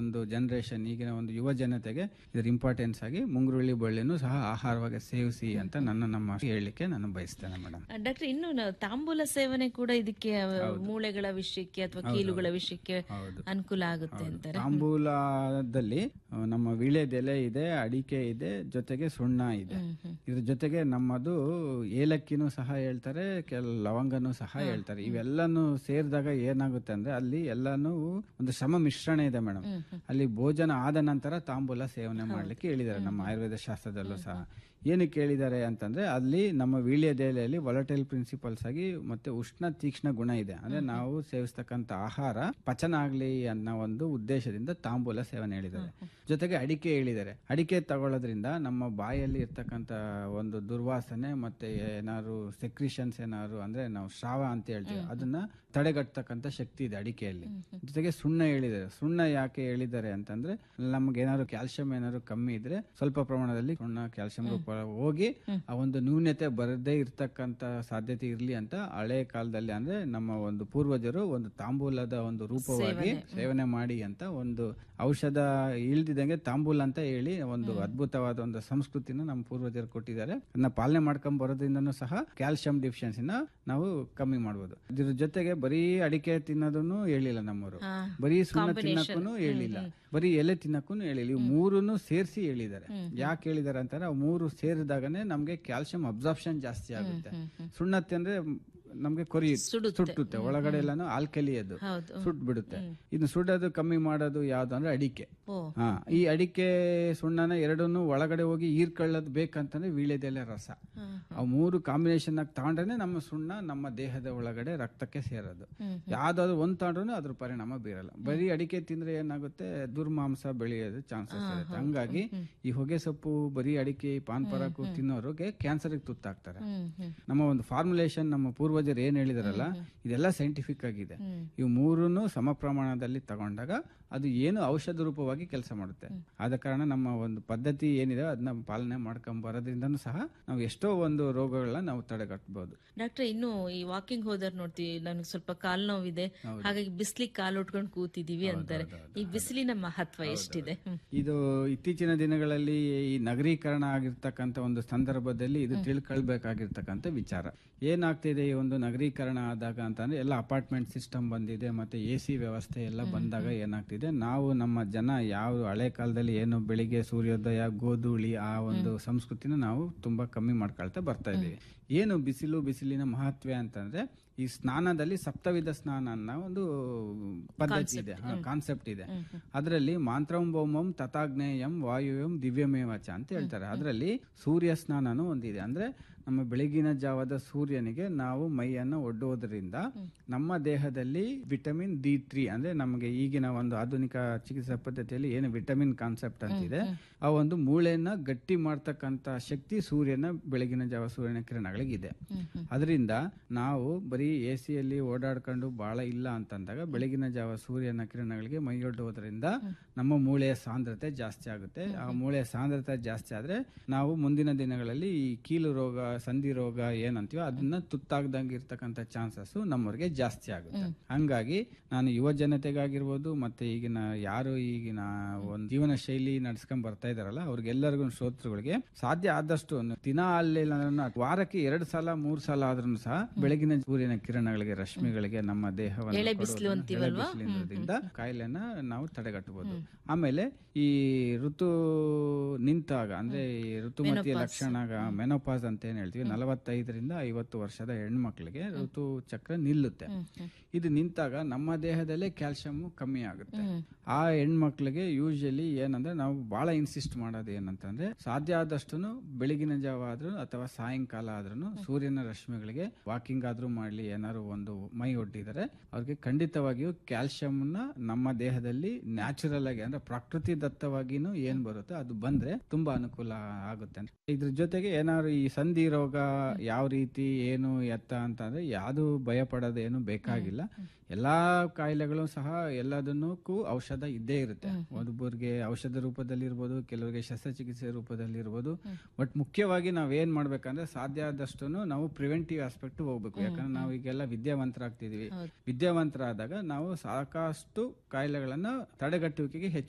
ಒಂದು ಜನರೇಷನ್ ಈಗಿನ ಒಂದು ಯುವ ಜನತೆಗೆ ಇದರ ಇಂಪಾರ್ಟೆನ್ಸ್ ಆಗಿ ಮುಂಗುರುಳಿ ಬಳ್ಳಿನೂ ಸಹ ಆಹಾರವಾಗಿ ಸೇವಿಸಿ ಅಂತ ನನ್ನ ನಮ್ಮ ಹೇಳಲಿಕ್ಕೆ ನಾನು ಬಯಸ್ತೇನೆ ಮೇಡಮ್ ಡಾಕ್ಟರ್ ಇನ್ನು ನಾವು ತಾಂಬೂಲ ಸೇವನೆ ಕೂಡ ಇದಕ್ಕೆ ಆ, ಮೂಳೆಗಳ ವಿಷಯಕ್ಕೆ ಅಥವಾ ಕೀಲುಗಳ ವಿಷಯಕ್ಕೆ ಅನುಕೂಲ ಆಗುತ್ತೆ ಅಂತಾರೆ ತಾಂಬೂಲದಲ್ಲಿ ಆ, ನಮ್ಮ ವೀಳ್ಯದೆಲೆ ಇದೆ ಅಡಿಕೆ ಇದೆ ಜೊತೆಗೆ ಸುಣ್ಣ ಇದೆ ಇದ್ರ ಜೊತೆಗೆ ನಮ್ಮದು ಏಲಕ್ಕಿನೂ ಸಹ ಹೇಳ್ತಾರೆ ಕೆಲ ಲವಂಗನೂ ಸಹ ಹೇಳ್ತಾರೆ ಇವೆಲ್ಲನೂ ಸೇರಿದಾಗ ಏನಾಗುತ್ತೆ ಅಂದ್ರೆ ಅಲ್ಲಿ ಎಲ್ಲಾನು ಒಂದು ಶ್ರಮ ಮಿಶ್ರಣ ಇದೆ ಮೇಡಮ್ ಅಲ್ಲಿ ಭೋಜನ ಆದ ನಂತರ ತಾಂಬೂಲ ಸೇವನೆ ಮಾಡ್ಲಿಕ್ಕೆ ಹೇಳಿದ್ದಾರೆ ನಮ್ಮ ಆಯುರ್ವೇದ ಶಾಸ್ತ್ರದಲ್ಲೂ ಸಹ ಏನಕ್ಕೆ ಹೇಳಿದ್ದಾರೆ ಅಂತಂದ್ರೆ ಅಲ್ಲಿ ನಮ್ಮ ವೀಳ್ಯದೆಲೆಯಲ್ಲಿ ವೊಲಟೈಲ್ ಪ್ರಿನ್ಸಿಪಲ್ಸ್ ಆಗಿ ಮತ್ತೆ ಉಷ್ಣ ತೀಕ್ಷ್ಣ ಗುಣ ಇದೆ ಅಂದ್ರೆ ನಾವು ಸೇವಿಸ್ತಕ್ಕಂತ ಆಹಾರ ಪಚನ ಆಗ್ಲಿ ಅನ್ನೋ ಒಂದು ಉದ್ದೇಶದಿಂದ ತಾಂಬೂಲ ಸೇವನೆ ಹೇಳಿದ್ದಾರೆ ಜೊತೆಗೆ ಅಡಿಕೆ ಹೇಳಿದ್ದಾರೆ ಅಡಿಕೆ ತಗೊಳ್ಳೋದ್ರಿಂದ ನಮ್ಮ ಬಾಯಲ್ಲಿ ಇರ್ತಕ್ಕಂತ ಒಂದು ದುರ್ವಾಸನೆ ಮತ್ತೆ ಏನಾದ್ರು ಸೆಕ್ರಿಷನ್ಸ್ ಏನಾದ್ರು ಅಂದ್ರೆ ನಾವು ಶ್ರಾವ ಅಂತ ಹೇಳ್ತೀವಿ ಅದನ್ನ ತಡೆಗಟ್ಟತಕ್ಕಂತ ಶಕ್ತಿ ಇದೆ ಅಡಿಕೆಯಲ್ಲಿ ಜೊತೆಗೆ ಸುಣ್ಣ ಹೇಳಿದ್ದಾರೆ ಸುಣ್ಣ ಯಾಕೆ ಹೇಳಿದ್ದಾರೆ ಅಂತಂದ್ರೆ ನಮ್ಗೆ ಏನಾದ್ರು ಕ್ಯಾಲ್ಸಿಯಂ ಏನಾದ್ರು ಕಮ್ಮಿ ಇದ್ರೆ ಸ್ವಲ್ಪ ಪ್ರಮಾಣದಲ್ಲಿ ಸುಣ್ಣ ಕ್ಯಾಲ್ಸಿಯಂ ರೂಪ ಹೋಗಿ ಆ ಒಂದು ನ್ಯೂನ್ಯತೆ ಬರದೇ ಇರ್ತಕ್ಕಂತ ಸಾಧ್ಯತೆ ಇರ್ಲಿ ಅಂತ ಹಳೆ ಕಾಲದಲ್ಲಿ ಅಂದ್ರೆ ನಮ್ಮ ಒಂದು ಪೂರ್ವಜರು ಒಂದು ತಾಂಬೂಲದ ಒಂದು ರೂಪವಾಗಿ ಸೇವನೆ ಮಾಡಿ ಅಂತ ಒಂದು ಔಷಧ ಇಳ್ದಿದಂಗೆ ತಾಂಬೂಲ ಅಂತ ಹೇಳಿ ಒಂದು ಅದ್ಭುತವಾದ ಒಂದು ಸಂಸ್ಕೃತಿನ ನಮ್ಮ ಪೂರ್ವಜರು ಕೊಟ್ಟಿದ್ದಾರೆ ಅದನ್ನ ಪಾಲನೆ ಮಾಡ್ಕೊಂಡ್ ಬರೋದ್ರಿಂದನೂ ಸಹ ಕ್ಯಾಲ್ಸಿಯಂ ಡಿಫಿಷಿಯನ್ಸಿನ ನಾವು ಕಮ್ಮಿ ಮಾಡ್ಬೋದು ಇದ್ರ ಜೊತೆಗೆ ಬರೀ ಅಡಿಕೆ ತಿನ್ನೋದನ್ನು ಹೇಳಿಲ್ಲ ನಮ್ಮವರು ಬರೀ ಸುಣ್ಣ ತಿನ್ನಕ್ಕೂ ಹೇಳಿಲ್ಲ ಬರೀ ಎಲೆ ತಿನ್ನಕ್ಕೂ ಹೇಳಿಲ್ಲ ಇವು ಮೂರನ್ನು ಸೇರಿಸಿ ಹೇಳಿದ್ದಾರೆ ಯಾಕೆ ಹೇಳಿದ್ದಾರೆ ಅಂತಾರೆ ಅವು ಮೂರು ಸೇರಿದಾಗನೇ ನಮ್ಗೆ ಕ್ಯಾಲ್ಸಿಯಂ ಅಬ್ಸಾರ್ಪ್ಷನ್ ಜಾಸ್ತಿ ಆಗುತ್ತೆ ಸುಣ್ಣ ತಿಂದ್ರೆ ನಮ್ಗೆ ಕೊರಿ ಸುಟ್ಟುತ್ತೆ ಒಳಗಡೆ ಎಲ್ಲಾನು ಆಲ್ಕಲಿ ಅದು ಹೌದು ಸುಟ್ ಬಿಡುತ್ತೆ ಇನ್ನು ಸುಡೋದು ಕಮ್ಮಿ ಮಾಡೋದು ಯಾವ್ದು ಅಂದ್ರೆ ಅಡಿಕೆ ಓ ಹಾ ಈ ಅಡಿಕೆ ಸುಣ್ಣನ ಎರಡನ್ನು ಒಳಗಡೆ ಹೋಗಿ ಹೀರ್ಕೊಳ್ಳೋದು ಬೇಕಂತಂದ್ರೆ ವೀಳ್ಯದೆಲೆ ರಸ ಆ ಮೂರು ಕಾಂಬಿನೇಷನ್ ಆಗಿ ತಗೊಂಡ್ರೆ ನಮ್ಮ ಸುಣ್ಣ ನಮ್ಮ ದೇಹದ ಒಳಗಡೆ ರಕ್ತಕ್ಕೆ ಸೇರೋದು ಯಾವ್ದಾದ್ರು ಒಂದ್ ತಗೊಂಡ್ರು ಅದ್ರ ಪರಿಣಾಮ ಬೀರಲ್ಲ ಬರೀ ಅಡಿಕೆ ತಿಂದ್ರೆ ಏನಾಗುತ್ತೆ ದುರ್ಮಾಂಸ ಬೆಳೆಯೋದು ಚಾನ್ಸಸ್ ಇರುತ್ತೆ ಹಂಗಾಗಿ ಈ ಹೊಗೆ ಸೊಪ್ಪು ಬರೀ ಅಡಿಕೆ ಪಾನ್ ಪರಾಕು ತಿನ್ನೋರಿಗೆ ಕ್ಯಾನ್ಸರ್ ತುತ್ತಾಗ್ತಾರೆ ಹ್ಮ್ ಹ್ಮ್ ನಮ್ಮ ಒಂದು ಫಾರ್ಮುಲೇಷನ್ ನಮ್ಮ ಪೂರ್ವಜರು ಏನ್ ಹೇಳಿದಾರಲ್ಲ ಇದೆಲ್ಲ ಸೈಂಟಿಫಿಕ್ ಆಗಿದೆ ಇವು ಮೂರನ್ನು ಸಮ ಪ್ರಮಾಣದಲ್ಲಿ ತಗೊಂಡಾಗ ಅದು ಏನು ಔಷಧ ರೂಪವಾಗಿ ಕೆಲಸ ಮಾಡುತ್ತೆ ಆದ ಕಾರಣ ನಮ್ಮ ಒಂದು ಪದ್ಧತಿ ಏನಿದೆ ಅದನ್ನ ಪಾಲನೆ ಮಾಡ್ಕೊಂಡ್ ಬರೋದ್ರಿಂದನೂ ಸಹ ನಾವು ಎಷ್ಟೋ ಒಂದು ರೋಗಗಳನ್ನ ನಾವು ತಡೆಗಟ್ಟಬಹುದು ಡಾಕ್ಟರ್ ಇನ್ನು ಈ ವಾಕಿಂಗ್ ಹೋದರ್ ನೋಡ್ತೀವಿ ನನಗೆ ಸ್ವಲ್ಪ ಕಾಲ್ ನೋವಿದೆ ಹಾಗಾಗಿ ಬಿಸಿಲಿಗೆ ಕಾಲು ಉಟ್ಕೊಂಡು ಕೂತಿದೀವಿ ಅಂತಾರೆ ಈ ಬಿಸಿಲಿನ ಮಹತ್ವ ಎಷ್ಟಿದೆ ಹ್ಮ್. ಇದು ಇತ್ತೀಚಿನ ದಿನಗಳಲ್ಲಿ ಈ ನಗರೀಕರಣ ಆಗಿರ್ತಕ್ಕಂಥ ಒಂದು ಸಂದರ್ಭದಲ್ಲಿ ಇದು ತಿಳ್ಕೊಳ್ಬೇಕಾಗಿರ್ತಕ್ಕಂಥ ವಿಚಾರ ಏನಾಗ್ತಿದೆ ಈ ಒಂದು ನಗರೀಕರಣ ಆದಾಗ ಅಂತಂದ್ರೆ ಎಲ್ಲ ಅಪಾರ್ಟ್ಮೆಂಟ್ ಸಿಸ್ಟಮ್ ಬಂದಿದೆ ಮತ್ತೆ ಎ ಸಿ ವ್ಯವಸ್ಥೆ ಎಲ್ಲ ಬಂದಾಗ ಏನಾಗ್ತಿದೆ ನಾವು ನಮ್ಮ ಜನ ಯಾವ ಹಳೆ ಕಾಲದಲ್ಲಿ ಏನು ಬೆಳಿಗ್ಗೆ ಸೂರ್ಯೋದಯ ಗೋಧೂಳಿ ಆ ಒಂದು ಸಂಸ್ಕೃತಿನ ನಾವು ತುಂಬಾ ಕಮ್ಮಿ ಮಾಡ್ಕೊಳ್ತಾ ಬರ್ತಾ ಇದೀವಿ ಏನು ಬಿಸಿಲು ಬಿಸಿಲಿನ ಮಹತ್ವ ಅಂತಂದ್ರೆ ಈ ಸ್ನಾನದಲ್ಲಿ ಸಪ್ತವಿಧ ಸ್ನಾನ ಅನ್ನೋ ಒಂದು ಪದ್ಧತಿ ಇದೆ ಕಾನ್ಸೆಪ್ಟ್ ಇದೆ ಅದರಲ್ಲಿ ಮಾಂತ್ರಂ ಭೌಮಂ ತಥಾಗ್ನೇಯಂ ವಾಯುವ್ಯಂ ದಿವ್ಯಮೇವಚ ಅಂತ ಹೇಳ್ತಾರೆ ಅದರಲ್ಲಿ ಸೂರ್ಯ ಸ್ನಾನನೂ ಒಂದಿದೆ ಅಂದ್ರೆ ನಮ್ಮ ಬೆಳಗಿನ ಜಾವದ ಸೂರ್ಯನಿಗೆ ನಾವು ಮೈಯನ್ನು ಒಡ್ಡುವುದರಿಂದ ನಮ್ಮ ದೇಹದಲ್ಲಿ ವಿಟಮಿನ್ ಡಿ ತ್ರೀ ಅಂದ್ರೆ ನಮಗೆ ಈಗಿನ ಒಂದು ಆಧುನಿಕ ಚಿಕಿತ್ಸಾ ಪದ್ಧತಿಯಲ್ಲಿ ಏನು ವಿಟಮಿನ್ ಕಾನ್ಸೆಪ್ಟ್ ಅಂತಿದೆ ಆ ಒಂದು ಮೂಳೆಯನ್ನ ಗಟ್ಟಿ ಮಾಡ್ತಕ್ಕಂತ ಶಕ್ತಿ ಸೂರ್ಯನ ಬೆಳಗಿನ ಜಾವ ಸೂರ್ಯನ ಕಿರಣಗಳಿಗೆ ಇದೆ ಅದರಿಂದ ನಾವು ಬರೀ ಎ ಸಿಯಲ್ಲಿ ಓಡಾಡ್ಕೊಂಡು ಬಹಳ ಇಲ್ಲ ಅಂತಂದಾಗ ಬೆಳಗಿನ ಜಾವ ಸೂರ್ಯನ ಕಿರಣಗಳಿಗೆ ಮೈಯೊಡ್ಡುವುದರಿಂದ ನಮ್ಮ ಮೂಳೆಯ ಸಾಂದ್ರತೆ ಜಾಸ್ತಿ ಆಗುತ್ತೆ ಆ ಮೂಳೆಯ ಸಾಂದ್ರತೆ ಜಾಸ್ತಿ ಆದ್ರೆ ನಾವು ಮುಂದಿನ ದಿನಗಳಲ್ಲಿ ಈ ಕೀಲು ರೋಗ ಸಂಧಿ ರೋಗ ಏನಂತೀವೋ ಅದನ್ನ ತುತ್ತಾಗ್ದಂಗೆ ಇರ್ತಕ್ಕಂಥ ಚಾನ್ಸಸ್ ನಮ್ಮವ್ರಿಗೆ ಜಾಸ್ತಿ ಆಗುತ್ತೆ ಹಂಗಾಗಿ ನಾನು ಯುವ ಜನತೆಗಾಗಿರ್ಬೋದು ಮತ್ತೆ ಈಗಿನ ಯಾರು ಈಗಿನ ಒಂದು ಜೀವನ ಶೈಲಿ ನಡ್ಸ್ಕೊಂಡ್ ಬರ್ತಾ ಇದಾರಲ್ಲ ಅವ್ರಿಗೆಲ್ಲರಿಗೂ ಶ್ರೋತೃಗಳಿಗೆ ಸಾಧ್ಯ ಆದಷ್ಟು ಒಂದು ದಿನ ಅಲ್ಲಿಲ್ಲ ಅಂದ್ರೆ ವಾರಕ್ಕೆ ಎರಡು ಸಲ ಮೂರ್ ಸಲ ಆದ್ರೂ ಸಹ ಬೆಳಗಿನ ಸೂರ್ಯನ ಕಿರಣಗಳಿಗೆ ರಶ್ಮಿಗಳಿಗೆ ನಮ್ಮ ದೇಹವನ್ನು ಎಳೆ ಕೊಡೋದನ್ನ- ಬಿಸಿಲು ಅಂತೀವಲ್ವಾ? ಎಳೆ ಬಿಸಿಲಿನಿಂದ ಕಾಯಿಲೆನ ನಾವು ತಡೆಗಟ್ಟಬಹುದು ಆಮೇಲೆ ಈ ಋತು ನಿಂತಾಗ ಅಂದ್ರೆ ಈ ಋತುಮತಿಯ ಲಕ್ಷಣ ಮೆನೋಪಾಸ್ ಅಂತ ಏನ್ ಹೇಳ್ತೀವಿ ನಲವತ್ತೈದರಿಂದ ಐವತ್ತು ವರ್ಷದ ಹೆಣ್ಮಕ್ಳಿಗೆ ಋತು ಚಕ್ರ ನಿಲ್ಲುತ್ತೆ ಇದು ನಿಂತಾಗ ನಮ್ಮ ದೇಹದಲ್ಲೇ ಕ್ಯಾಲ್ಸಿಯಂ ಕಮ್ಮಿ ಆಗುತ್ತೆ ಆ ಹೆಣ್ಮಕ್ಳಿಗೆ ಯೂಶಲಿ ಏನಂದ್ರೆ ನಾವು ಬಹಳ ಇನ್ಸಿಸ್ಟ್ ಮಾಡೋದು ಏನಂತಂದ್ರೆ ಸಾಧ್ಯ ಆದಷ್ಟು ಬೆಳಗಿನ ಜಾವ ಆದ್ರೂ ಅಥವಾ ಸಾಯಂಕಾಲ ಆದ್ರೂ ಸೂರ್ಯನ ರಶ್ಮಿಗಳಿಗೆ ವಾಕಿಂಗ್ ಆದ್ರೂ ಮಾಡ್ಲಿ ಏನಾದ್ರು ಒಂದು ಮೈ ಒಡ್ಡಿದರೆ ಅವ್ರಿಗೆ ಖಂಡಿತವಾಗಿಯೂ ಕ್ಯಾಲ್ಸಿಯಂ ನಮ್ಮ ದೇಹದಲ್ಲಿ ನ್ಯಾಚುರಲ್ ಆಗಿ ಅಂದ್ರೆ ಪ್ರಕೃತಿ ದತ್ತವಾಗಿನೂ ಏನ್ ಬರುತ್ತೋ ಅದು ಬಂದ್ರೆ ತುಂಬಾ ಅನುಕೂಲ ಆಗುತ್ತೆ ಅಂತ ಇದ್ರ ಜೊತೆಗೆ ಏನಾದ್ರು ಈ ಸಂಧಿ ರೋಗ ಯಾವ ರೀತಿ ಏನು ಎತ್ತ ಅಂತಂದ್ರೆ ಯಾವುದು ಭಯ ಪಡೋದೇನು ಬೇಕಾಗಿಲ್ಲ ಎಲ್ಲಾ ಕಾಯಿಲೆಗಳು ಸಹ ಎಲ್ಲದನ್ನಕ್ಕೂ ಔಷಧ ಇದ್ದೇ ಇರುತ್ತೆ ಒಬ್ಬರಿಗೆ ಔಷಧ ರೂಪದಲ್ಲಿ ಇರ್ಬೋದು ಕೆಲವರಿಗೆ ಶಸ್ತ್ರಚಿಕಿತ್ಸೆ ರೂಪದಲ್ಲಿ ಇರ್ಬೋದು ಬಟ್ ಮುಖ್ಯವಾಗಿ ನಾವ್ ಏನ್ ಮಾಡ್ಬೇಕಂದ್ರೆ ಸಾಧ್ಯ ಆದಷ್ಟು ನಾವು ಪ್ರಿವೆಂಟಿವ್ ಆಸ್ಪೆಕ್ಟ್ ಹೋಗ್ಬೇಕು ಯಾಕಂದ್ರೆ ನಾವು ಈಗೆಲ್ಲ ವಿದ್ಯಾವಂತರಾಗ್ತಿದೀವಿ ವಿದ್ಯಾವಂತರಾದಾಗ ನಾವು ಸಾಕಷ್ಟು ಕಾಯಿಲೆಗಳನ್ನ ತಡೆಗಟ್ಟುವಿಕೆಗೆ ಹೆಚ್ಚು